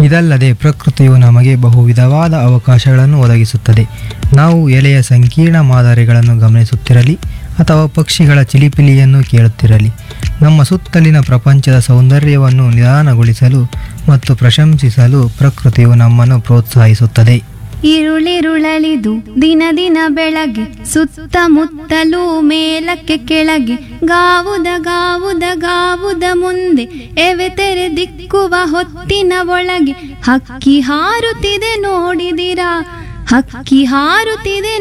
ಇದಲ್ಲದೆ ಪ್ರಕೃತಿಯು ನಮಗೆ ಬಹು ವಿಧವಾದ ಅವಕಾಶಗಳನ್ನು ಒದಗಿಸುತ್ತದೆ ನಾವು ಎಲೆಯ ಸಂಕೀರ್ಣ ಮಾದರಿಗಳನ್ನು ಗಮನಿಸುತ್ತಿರಲಿ ಅಥವಾ ಪಕ್ಷಿಗಳ ಚಿಲಿಪಿಲಿಯನ್ನು ಕೇಳುತ್ತಿರಲಿ ನಮ್ಮ ಸುತ್ತಲಿನ ಪ್ರಪಂಚದ ಸೌಂದರ್ಯವನ್ನು ನಿಧಾನಗೊಳಿಸಲು ಮತ್ತು ಪ್ರಶಂಸಿಸಲು ಪ್ರಕೃತಿಯು ನಮ್ಮನ್ನು ಪ್ರೋತ್ಸಾಹಿಸುತ್ತದೆ ഇരുളിരുളലിതു ದಿನ ದಿನ ಬೆಳಗ್ಗೆ ಸುತ್ತಮುತ್ತಲೂ ಮೇಲಕ್ಕೆ ಕೆಳಗೆ ಗಾವುದ ಗಾವುದ ಗಾವುದ ಮುಂದೆ ಎವೆ ತೆರೆ ದಿಕ್ಕುವ ಹೊತ್ತಿನ ಒಳಗೆ ಹಕ್ಕಿ ಹಾರುತ್ತಿದೆ ನೋಡಿದಿರಾ ಹಕ್ಕಿ ಹಾರುತ್ತಿದೆ